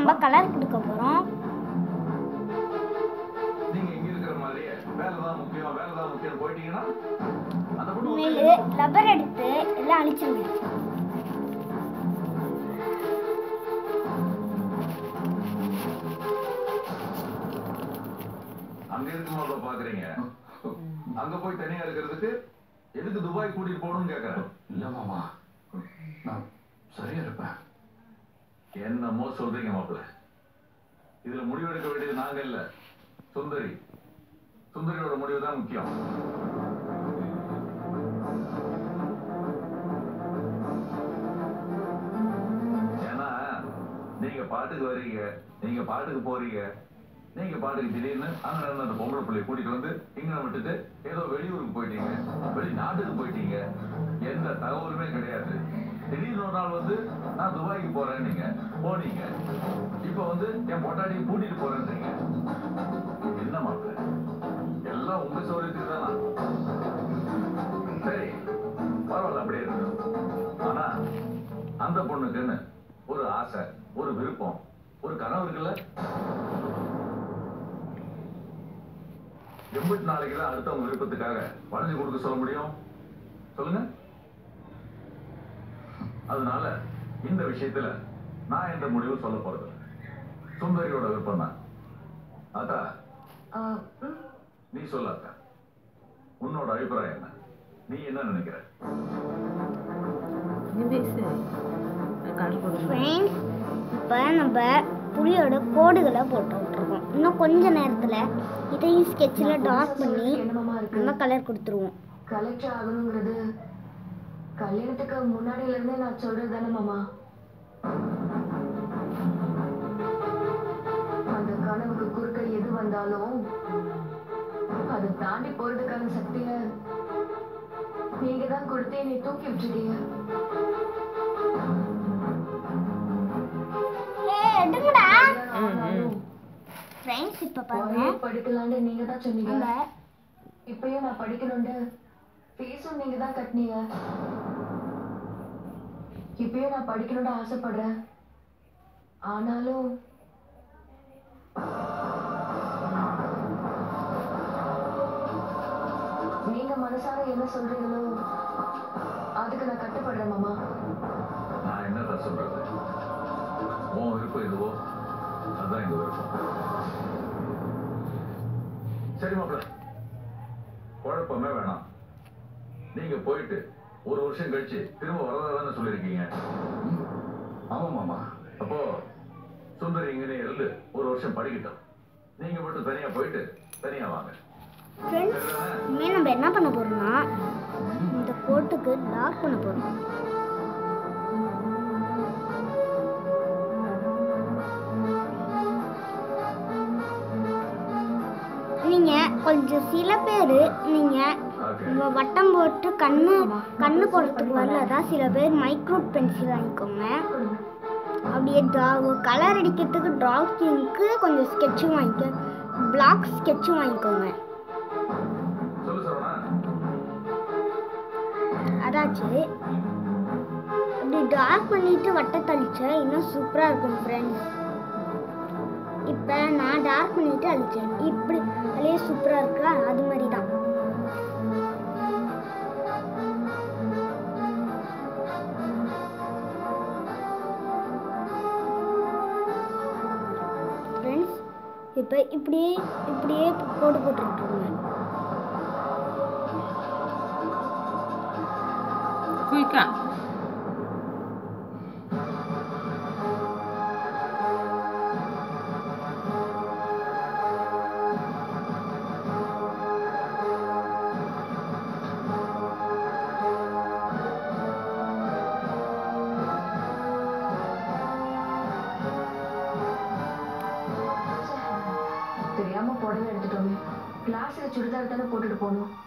நம்ம கலர் கொடுக்க போகிறோம் நீங்க இங்க இருக்கிற மாதிரியே வேலை தான் முக்கியம் வேலை தான் முக்கியம் போயிட்டீங்கன்னா அந்த பொண்ணு உண்மையிலே ரப்பர் எடுத்து எல்லாம் அழிச்சிருங்க அங்க இருக்குமா இப்ப பாக்குறீங்க அங்க போய் தனியா இருக்கிறதுக்கு எதுக்கு துபாய் கூட்டிட்டு போகணும்னு கேக்குறேன் இல்ல மாமா நான் சரியா இருப்பேன் என்னமோ சொல்றீங்க மாப்பிள்ள இதுல முடிவெடுக்க வேண்டியது நாங்க இல்ல சுந்தரி சுந்தரியோட முடிவு தான் முக்கியம் ஏன்னா நீங்க பாட்டுக்கு வர்றீங்க நீங்க பாட்டுக்கு போறீங்க நீங்க பாட்டுக்கு திடீர்னு அங்க நடந்த அந்த பொம்பளை பிள்ளைய கூட்டிட்டு வந்து இங்க விட்டுட்டு ஏதோ வெளியூருக்கு போயிட்டீங்க வெளிநாட்டுக்கு போயிட்டீங்க எந்த தகவலுமே கிடையாது திடீர்னு ஒரு நாள் வந்து நான் துபாய்க்கு போறேன் நீங்க போனீங்க இப்ப வந்து என் பொட்டாடியை கூட்டிட்டு போறேன்றீங்க என்ன மாப்பிள்ள எல்லாம் உங்க சௌரியத்துக்கு தானா சரி பரவாயில்ல அப்படியே இருக்கு ஆனா அந்த பொண்ணுக்குன்னு ஒரு ஆசை ஒரு விருப்பம் ஒரு கனவு இருக்குல்ல எண்பத்தி நாளைக்கு தான் அடுத்தவங்க விருப்பத்துக்காக வளைஞ்சு கொடுக்க சொல்ல முடியும் சொல்லுங்க அதனால இந்த விஷயத்துல நான் என்ற முடிவு சொல்ல போறது சுந்தரியோட விருப்பம் தான் அத்தா ஆ, ம், நீ சொல்ல அத்தா உன்னோட அபிப்பிராயம் என்ன நீ என்ன நினைக்கிற நீ பேசு கலர் கொடுக்கணும் ஃப்ரெண்ட்ஸ் இப்போ நம்ம புளியோட கோடுகளை போட்டு விட்ருக்கோம் இன்னும் கொஞ்ச நேரத்தில் இதையும் ஸ்கெட்சில் டார்க் பண்ணி என்னமாமா இருக்கு நம்ம கலர் கொடுத்துருவோம் கலெக்டர் ஆகணுங்கிறது கல்யாணத்துக்கு முன்னாடில இருந்தே நான் சொல்றது தானே மாமா அந்த கனவுக்கு குறுக்க எது வந்தாலும் அதை தாண்டி போறதுக்கான சக்திய நீங்க தான் கொடுத்து என்னை தூக்கி விட்டுட்டீங்க ஏய் எடுங்கடா ஆனாலும் ஃப்ரெண்ட்ஸ் இப்போ பாருங்க ஒரே படிக்கலான்னு நீங்க தான் சொன்னீங்க நம்ம இப்பயும் நான் படிக்கணும்னு ஃபீஸும் நீங்க தான் கட்டினீங்க இப்பயும் நான் படிக்கணும்னு ஆசைப்படுறேன் ஆனாலும் நீங்க மனசார என்ன சொல்றீங்களோ அதுக்கு நான் கட்டுப்படுறேன் மாமா நான் என்னடா சொல்றது உன் விருப்பம் எதுவோ அதுதான் எங்க விருப்பம் சரி மாப்பிள்ள குழப்பமே வேணாம் நீங்க போயிட்டு ஒரு வருஷம் கழிச்சு திரும்ப வரதா தானே சொல்லியிருக்கீங்க ஆமா மாமா அப்போ சுந்தரி இங்கனே இருந்து ஒரு வருஷம் படிக்கட்டும் நீங்க மட்டும் தனியா போயிட்டு தனியா வாங்க ஃப்ரெண்ட்ஸ் சரிதானே? இனிமேல் நம்ம என்ன பண்ண போறோம்னா இந்த கோட்டுக்கு டார்க் பண்ண போறோம் நீங்க கொஞ்சம் சில பேர் நீங்க Okay. உங்க வட்டம் போட்டு கண்ணு கண்ணு போடுறதுக்கு வரலதா சில பேர் மைக்ரோ பென்சில் வாங்கிக்கோங்க அப்படியே ட்ரா கலர் அடிக்கிறதுக்கு ட்ராயிங்க்கு கொஞ்சம் ஸ்கெட்சும் வாங்கிக்க பிளாக் ஸ்கெட்சும் வாங்கிக்கோங்க சொல்லு சரவணா அதாச்சு அப்படி டார்க் பண்ணிட்டு வட்டத்தை அழிச்சா இன்னும் சூப்பராக இருக்கும் ஃப்ரெண்ட்ஸ் இப்போ நான் டார்க் பண்ணிட்டு அழிச்சேன் இப்படி அதுலேயே சூப்பராக இருக்கா அது மாதிரி தான் ஃப்ரெண்ட்ஸ் இப்போ இப்படியே இப்படியே கோடு போட்டுருக்குங்க குயிக்கா தெரியாம புடவை எடுத்துட்டோமே கிளாஸ்ல சுடிதார் தானே போட்டுட்டு போகணும்